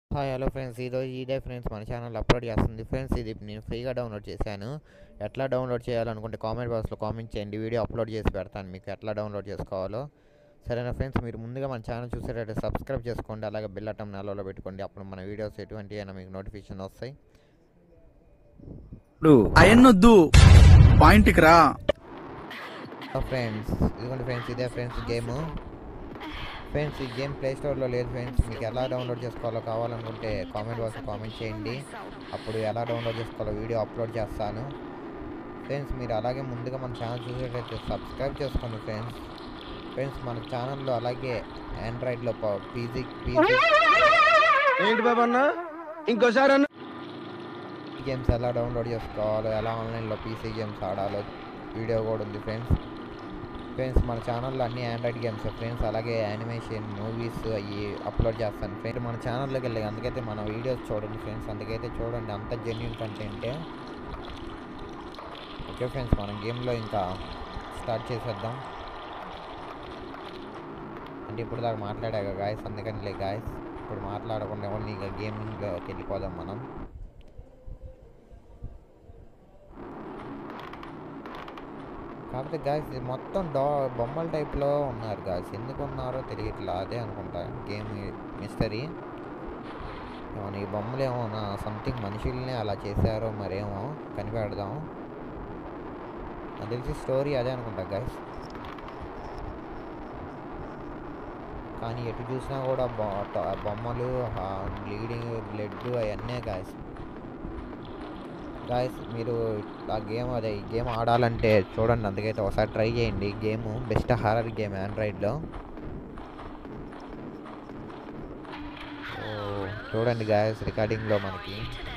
Hi hello friends ఈరోజు ఇదే friends మన ఛానల్ అప్లోడ్ చేస్తుంది ఫ్రెండ్స్ ఇది నేను ఫ్రీగా డౌన్లోడ్ చేశాను ఎట్లా డౌన్లోడ్ చేయాలనుకుంటే కామెంట్ బాక్స్లో కామెంట్ చేయండి వీడియో అప్లోడ్ చేసి పెడతాను మీకు ఎట్లా డౌన్లోడ్ చేసుకోవాలో సరేనా ఫ్రెండ్స్ మీరు ముందుగా మన ఛానల్ చూసేటట్టు సబ్స్క్రైబ్ చేసుకోండి అలాగే బిల్ అటం నెలలో పెట్టుకోండి అప్పుడు మన వీడియోస్ ఎటువంటి అయినా మీకు నోటిఫికేషన్ వస్తాయి ఇప్పుడు అయన్నొద్దు పాయింట్కి రా ఫ్రెండ్స్ ఇదిగోండి ఫ్రెండ్స్ ఇదే ఫ్రెండ్స్ గేమ్ ఫ్రెండ్స్ ఈ గేమ్ ప్లే స్టోర్లో లేదు ఫ్రెండ్స్ మీకు ఎలా డౌన్లోడ్ చేసుకోవాలో కావాలనుకుంటే కామెంట్ బాక్స్ కామెంట్ చేయండి అప్పుడు ఎలా డౌన్లోడ్ చేసుకోవాలో వీడియో అప్లోడ్ చేస్తాను ఫ్రెండ్స్ మీరు అలాగే ముందుగా మన ఛానల్ చూసేటైతే సబ్స్క్రైబ్ చేసుకోండి ఫ్రెండ్స్ ఫ్రెండ్స్ మన ఛానల్లో అలాగే ఆండ్రాయిడ్లో పీజీ పీజీ ఏంటి బాబా అన్న ఇంకోసారి అన్న గేమ్స్ ఎలా డౌన్లోడ్ చేసుకోవాలో ఎలా ఆన్లైన్లో పీసీ గేమ్స్ ఆడాలో వీడియో కూడా ఉంది ఫ్రెండ్స్ ఫ్రెండ్స్ మన ఛానల్లో అన్ని ఆండ్రాయిడ్ గేమ్స్ ఫ్రెండ్స్ అలాగే యానిమేషన్ మూవీస్ అవి అప్లోడ్ చేస్తాను ఫ్రెండ్స్ మన ఛానల్లోకి వెళ్ళి అందుకైతే మన వీడియోస్ చూడండి ఫ్రెండ్స్ అందుకైతే చూడండి అంత జెన్యున్ కంటెంటే ఓకే ఫ్రెండ్స్ మనం గేమ్లో ఇంకా స్టార్ట్ చేసేద్దాం అంటే ఇప్పుడు దాకా మాట్లాడాక గాయస్ అందుకని లే గాయస్ ఇప్పుడు మాట్లాడకుండా ఎవరిని ఇక గేమింగ్లోకి వెళ్ళిపోదాం మనం కాకపోతే గాయస్ ఇది మొత్తం డా బొమ్మల టైప్లో ఉన్నారు గాయస్ ఎందుకు ఉన్నారో తెలియట్లా అదే అనుకుంటా గేమ్ మిస్టరీ ఏమన్నా ఈ బొమ్మలు ఏమన్నా సంథింగ్ మనుషుల్ని అలా చేశారో మరేమో కనిపెడదాం నాకు తెలిసి స్టోరీ అదే అనుకుంటా గాయస్ కానీ ఎటు చూసినా కూడా బొ- ట- బొమ్మలు బ్లీడింగ్ బ్లడ్ అవన్నీ గాయస్ గాయస్ మీరు ఆ గేమ్ అదే ఈ గేమ్ ఆడాలంటే చూడండి అందుకైతే ఒకసారి ట్రై చేయండి ఈ గేమ్ బెస్ట్ హారర్ గేమ్ ఆండ్రాయిడ్లో ఓ చూడండి గాయస్ రికార్డింగ్లో మనకి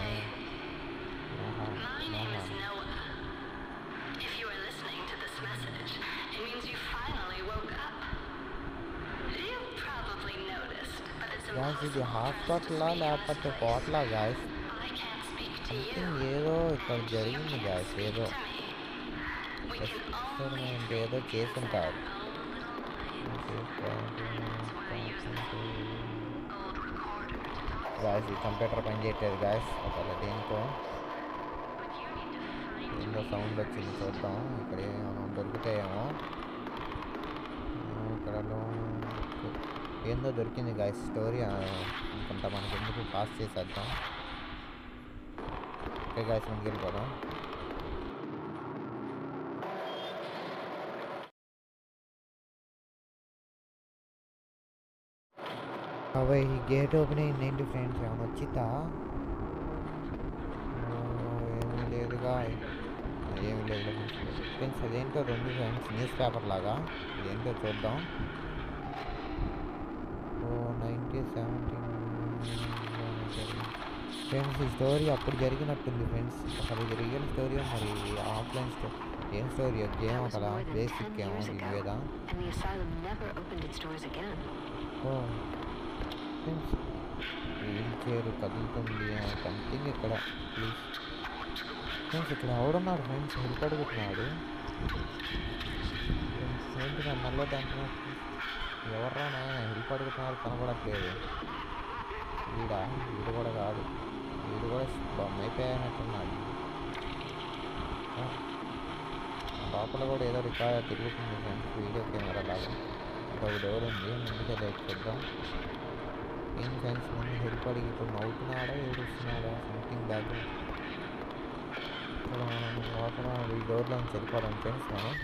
ఆహా, ఆహా. If you are listening to this message, it means you finally woke up. You probably noticed, but it's guys ఇది impossible for us to హాస్పిటలా speak లేకపోతే our కోట్లా guys I can't speak to you. Something ఏదో ఇక్కడ జరిగింది guys ఏదో To me. We can only experiment ఏదో చేసుంటారు గాయస్ ఈ కంప్యూటర్ పని చేయట్లేదు గాయస్ అసలు దేనికో ఏందో సౌండ్ వచ్చింది చూద్దాం ఇక్కడ ఏమైనా దొరుకుతాయేమో ఆ, ఇక్కడ లో- ఏందో దొరికింది గాయస్ స్టోరీ అనుకుంటా మనకి ఎందుకు పాస్ చేసేద్దాం ఓకే గాయస్ ముందుకు వెళ్ళిపోదాం అవే ఈ గేట్ ఓపెన్ అయింది ఏంటి ఫ్రెండ్స్ ఏమైనా వచ్చిందా ఓ, ఏమీ లేదుగా ఏమీ లేదు ఫ్రెండ్స్ అదేంటో రెండు ఫ్రెండ్స్ న్యూస్ పేపర్ లాగా ఇదేంటో చూద్దాం ఓ నైన్టీ సెవెంటీన్ ఫ్రెండ్స్ ఈ స్టోరీ అప్పుడు జరిగినట్టుంది ఫ్రెండ్స్ అసలు ఇది రియల్ స్టోరీ మరి ఆఫ్లైన్ స్టోరీ ఏం స్టోరీ గేమ్ was అసలు more than బేసిక్ 10 ఏమో years దీని ago. మీద and the asylum never opened its doors again. ఓ ఫ్రెండ్స్ వీల్ చైర్ కదులుతుంది సంథింగ్ ఇక్కడ ప్లీజ్ ఫ్రెండ్స్ ఇక్కడ ఎవడున్నాడు ఫ్రెండ్స్ హెల్ప్ అడుగుతున్నాడు ఫ్రెండ్స్ ఏంటి నా మళ్ళీ దాంట్లో ఎవర్రా నాయన హెల్ప్ అడుగుతున్నారు కనబడట్లేదు వీడా వీడు కూడా కాదు వీడు కూడా బొమ్మ అయిపోయినట్టున్నాడు ఆ, లోపల కూడా ఏదో రికార్డ్ తిరుగుతుంది ఫ్రెండ్స్ వీడియో కెమెరా లాగా ఇంకొక డోర్ ఉంది ముందుకే లేచి చూద్దాం ఏం ఫ్రెండ్స్ ముందు హెల్ప్ అడిగి ఇప్పుడు నవ్వుతున్నాడా ఏడుస్తున్నాడా సంథింగ్ బ్యాగ్ ఇక్కడ మనం లోపల ఈ డోర్లో నుంచి వెళ్ళిపోవడం ఫ్రెండ్స్ మనం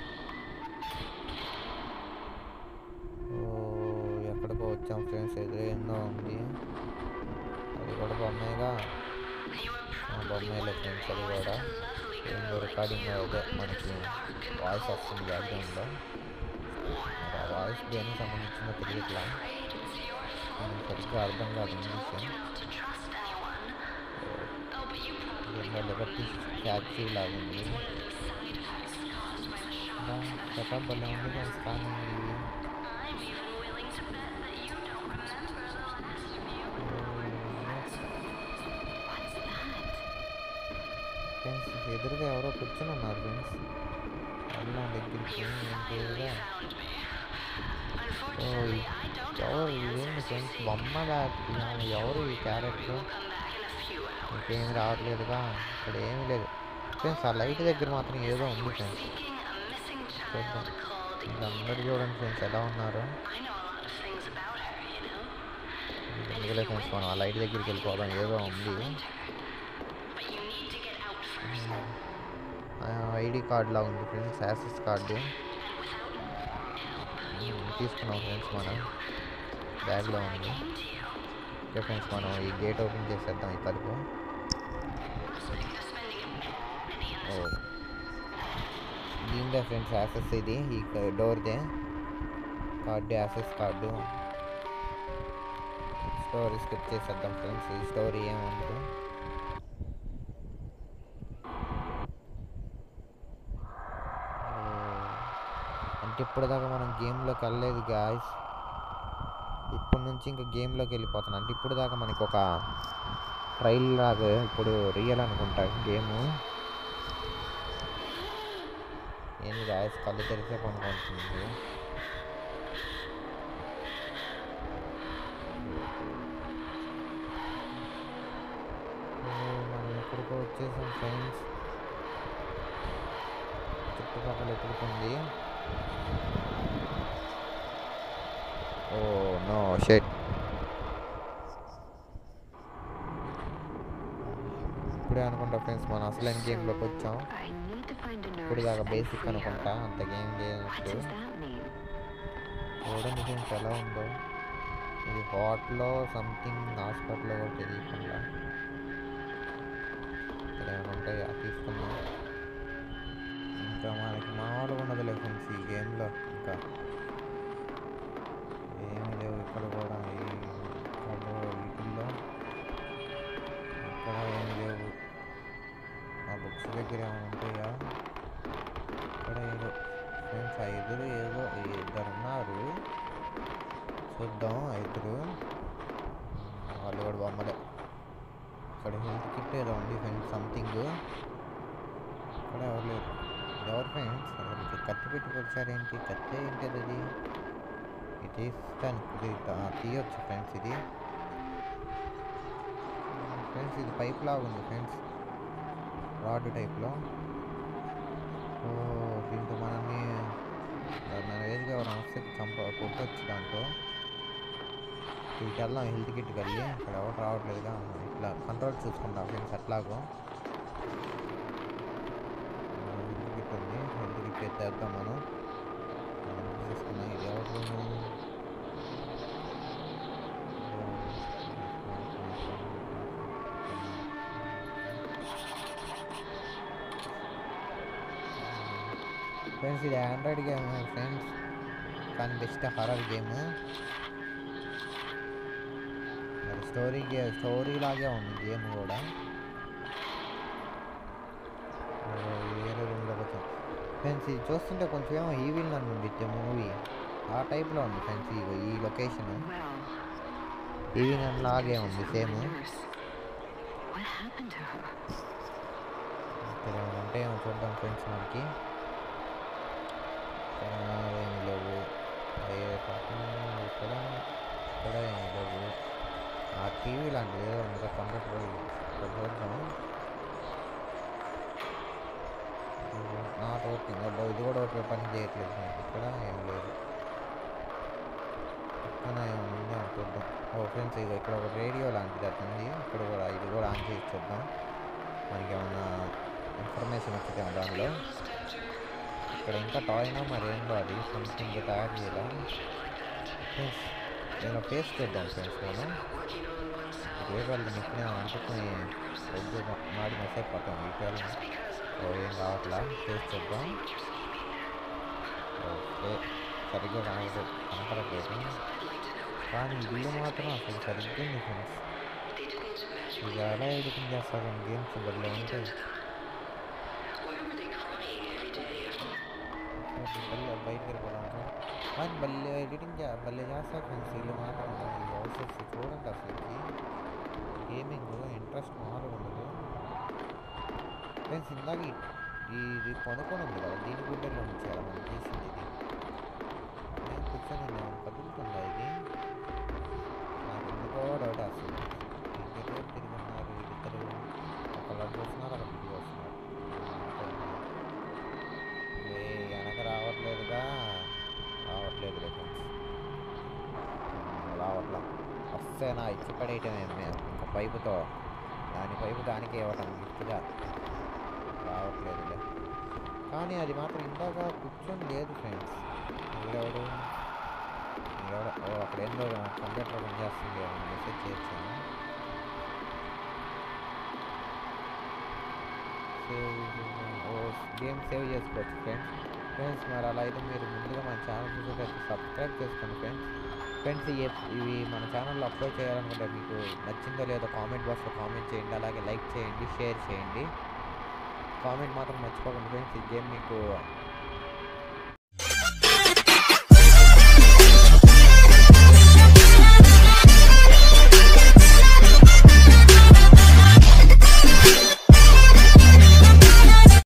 ఓ ఎక్కడికో వచ్చాం ఫ్రెండ్స్ ఎదురేందో ఉంది అది కూడా బొమ్మేగా ఆ బొమ్మేలే ఫ్రెండ్స్ అది కూడా ఏందో రికార్డింగ్ అదే మనకి వాయిస్ వస్తుంది బ్యాక్గ్రౌండ్లో మరి ఆ వాయిస్ దేనికి సంబంధించిందో తెలియట్లా మనకి సరిగ్గా అర్థం కాదు ఇంగ్లీష్ ఏందో లిబర్టీ క్యాచ్ లాగా ఉంది సెటప్ భలే ఉంది ఫ్రెండ్స్ కానీ ఇది ఫ్రెండ్స్ ఎదురుగా ఎవరో కూర్చొని ఉన్నారు ఫ్రెండ్స్ అల్లం దగ్గరికి ఏంటిగా సో ఈ- ఎవరు ఇదేంటి ఫ్రెండ్స్ బొమ్మ దాటి ఎవరు ఈ క్యారెక్టర్ ఇంకేం రావట్లేదుగా ఇక్కడ ఏమీ లేదు ఫ్రెండ్స్ ఆ లైట్ దగ్గర మాత్రం ఏదో ఉంది ఫ్రెండ్స్ చూద్దాం ఇంకా అందరు చూడండి ఫ్రెండ్స్ ఎలా ఉన్నారు ఎందుకులే ఫ్రెండ్స్ మనం ఆ లైట్ దగ్గరికి వెళ్ళిపోదాం ఏదో ఉంది ఐడి కార్డ్ లా ఉంది ఫ్రెండ్స్ యాక్సెస్ కార్డు తీసుకున్నాం ఫ్రెండ్స్ మనం బ్యాగ్లో ఉంది ఓకే ఫ్రెండ్స్ మనం ఈ గేట్ ఓపెన్ చేసేద్దాం ఈ తలుపు ఓ దీంట్లో ఫ్రెండ్స్ యాక్సెస్ ఇది ఈ డోర్దే card access card story skip చేసేద్దాం ఫ్రెండ్స్ ఈ స్టోరీ ఏముండదు ఓ, అంటే ఇప్పటిదాకా మనం గేమ్లోకి వెళ్ళలేదు గాయస్ ఇప్పటి నుంచి ఇంకా గేమ్లోకి వెళ్ళిపోతున్నాం అంటే ఇప్పుడు దాకా మనకి ఒక ట్రైల్ లాగా ఇప్పుడు రియల్ అనుకుంటా గేము ఏంది గాయస్ కళ్ళు తెరిసే పనుకుంటుంది ఓ, మనం ఎక్కడికో వచ్చేసాం ఫ్రెండ్స్ చుట్టుపక్కల ఎక్కడికుంది ఓ నో షెట్ ఇప్పుడే అనుకుంటా ఫ్రెండ్స్ మనం అసలైన గేమ్లోకి వచ్చాం I need to find a ఇప్పుడు nurse దాకా and బేసిక్ free her. అనుకుంటా అంత గేమ్ What చేయనట్టు does that mean? చూడండి ఫ్రెండ్స్ ఎలా ఉందో ఇది హాట్లో సంథింగ్ హాస్పిటల్లో కూడా తెలియకుండా ఇక్కడ ఏమైనా ఉంటాయా తీసుకుందాం ఇంకా మనకి మామూలుగా ఉండదులే ఫ్రెండ్స్ ఈ గేమ్లో ఇంకా ఏమీ లేవు ఇక్కడ కూడా ఈ ఇక్కడ వీటిల్లో ఇక్కడ ఏమి లేవు ఆ బుక్స్ దగ్గర ఏమైనా ఉంటాయా ఇక్కడ ఏదో ఫ్రెండ్స్ ఆ ఎదురు ఏదో ఈ ఇద్దరు ఉన్నారు చూద్దాం ఆ ఇద్దరు వాళ్ళు కూడా బొమ్మలే ఇక్కడ హెల్త్ కిట్ ఏదో ఉంది ఫ్రెండ్స్ సంథింగ్ ఇక్కడ ఎవరు లేరు ఇది ఎవరు ఫ్రెండ్స్ అసలు కత్తి పెట్టుకొచ్చారు ఏంటి కత్తి ఏంటి అది అది ఇది తీస్తాను ఇది తా- తీయొచ్చు ఫ్రెండ్స్ ఇది ఫ్రెండ్స్ ఇది పైప్ లాగా ఉంది ఫ్రెండ్స్ రాడ్ టైప్లో ఓ దీంతో మనల్ని మన ఏజ్గా ఎవరైనా వస్తే చంప కొట్టచ్చు దాంతో ఇటు వెళ్దాం హెల్త్ కిట్ కలిగి ఇక్కడ ఎవరు రావట్లేదుగా ఇట్లా కంట్రోల్ చూసుకుందాం ఫ్రెండ్స్ అట్లాగో హెల్త్ కిట్ ఉంది హెల్త్ కిట్ ఎత్తేద్దాం మనం మనం చూసుకున్నాం ఇది ఎవరు ఫ్రెండ్స్ ఇది ఆండ్రాయిడ్ గేమ్ ఫ్రెండ్స్ కానీ బెస్ట్ హర్రర్ గేమ్ మరి స్టోరీ గే స్టోరీ లాగే ఉంది గేమ్ కూడా ఓ, వేరే రూమ్లోకి వచ్చాం ఫ్రెండ్స్ ఇది చూస్తుంటే కొంచెం ఏమో ఈవిల్ నన్ను ఉండిద్ది మూవీ ఆ టైప్లో ఉంది ఫ్రెండ్స్ ఇగో ఈ లొకేషన్ Well, ఈవిల్ నన్ను లాగే ఉంది same nurse. What happened to her? ఇక్కడ ఏమైనా ఉంటాయేమో చూద్దాం ఫ్రెండ్స్ మనకి ఇక్కడ ఏమి లేవు అయ్యే పక్కన ఇక్కడ ఇక్కడ ఏమి లేవు ఆ టీవీ లాంటిది ఏదో ఉంది కంప్యూటర్ ఇక్కడ చూద్దాం నాట్ వర్కింగ్ అబ్బా ఇది కూడా ఒక పని చేయట్లేదు ఫ్రెండ్స్ ఇక్కడ ఏం లేదు పక్కన ఏమైనా ఉందా అని చూద్దాం ఓ ఫ్రెండ్స్ ఇగో ఇక్కడ ఒక రేడియో లాంటిది అది ఉంది ఇక్కడ కూడా ఇది కూడా ఆన్ చేసి చూద్దాం మనకి ఏమన్నా ఇన్ఫర్మేషన్ వచ్చిందేమో దానిలో ఇక్కడ ఇంకా టాయ్నో మరి ఏందో అది సంథింగ్ తయారు చేయాలా ఫ్రెండ్స్ నేను ఫేస్ చూద్దాం ఫ్రెండ్స్ మనం వేరే వాళ్ళు నిప్పిన అంటుకుని వద్దు మాడి మిస్ అయిపోతాం వీటి ఓ ఏం కావట్లా ఫేస్ చూద్దాం ఓకే సరిగ్గా కనపడ కనపడట్లేదు కానీ ఇల్లు మాత్రం అసలు సరిగ్గా ఉంది ఫ్రెండ్స్ ఇది ఎలా ఎడిటింగ్ చేస్తారు గేమ్స్ బదులు ఉంటాయి బల్లె బయటకు వెళ్ళిపోదాం కానీ బల్లె ఎడిటింగ్ చే బల్లె చేస్తారు ఫ్రెండ్స్ వీళ్ళు మాత్రం ఈ హౌసెస్ చూడండి అసలుకి గేమింగ్ ఇంట్రెస్ట్ మామూలుగా ఉండదు ఫ్రెండ్స్ ఇందాక ఈ- ఈ- ఇది కొనుక్కొని ఉంది కదా దీని గుడ్డలో ఉంచారు మనం తీసింది ఇది నేను కూర్చో కూర్చొని ఉన్నాను కదులుతుందా ఇది నాకు ఎందుకో డౌట్ వస్తుంది ఇంకెవరు తిరిగి ఉన్నారు వీళ్ళిద్దరు ఒకళ్ళు చూస్తున్నారు ఒకళ్ళు తిరిగి వస్తున్నారు ఏ వెనక రావట్లేదుగా రావట్లేదు ఫ్రెండ్స్ రావట్లా వస్తే నా ఇచ్చి పడేయటమే మేము ఒక పైపుతో దాని పైపు దానికి ఇవ్వటం గిఫ్ట్గా రావట్లేదులే కానీ అది మాత్రం ఇందాక కూర్చొని లేదు ఫ్రెండ్స్ ఎవడెవడు ఎవడ ఓ అక్కడ ఏందో కంప్యూటర్ పని చేస్తుంది మెసేజ్ చేయొచ్చాను సేవ్ ఓ గేమ్ సేవ్ చేసుకోవచ్చు ఫ్రెండ్స్ ఫ్రెండ్స్ మరి అలా అయితే మీరు ముందుగా మన ఛానల్ చూసేటట్టు సబ్స్క్రైబ్ చేసుకోండి ఫ్రెండ్స్ ఫ్రెండ్స్ ఇవి మన ఛానల్లో అప్లోడ్ చేయాలనుకుంటే మీకు నచ్చిందో లేదో కామెంట్ బాక్స్లో కామెంట్ చేయండి అలాగే లైక్ చేయండి షేర్ చేయండి కామెంట్ మాత్రం మర్చిపోకండి ఫ్రెండ్స్ ఈ గేమ్ మీకు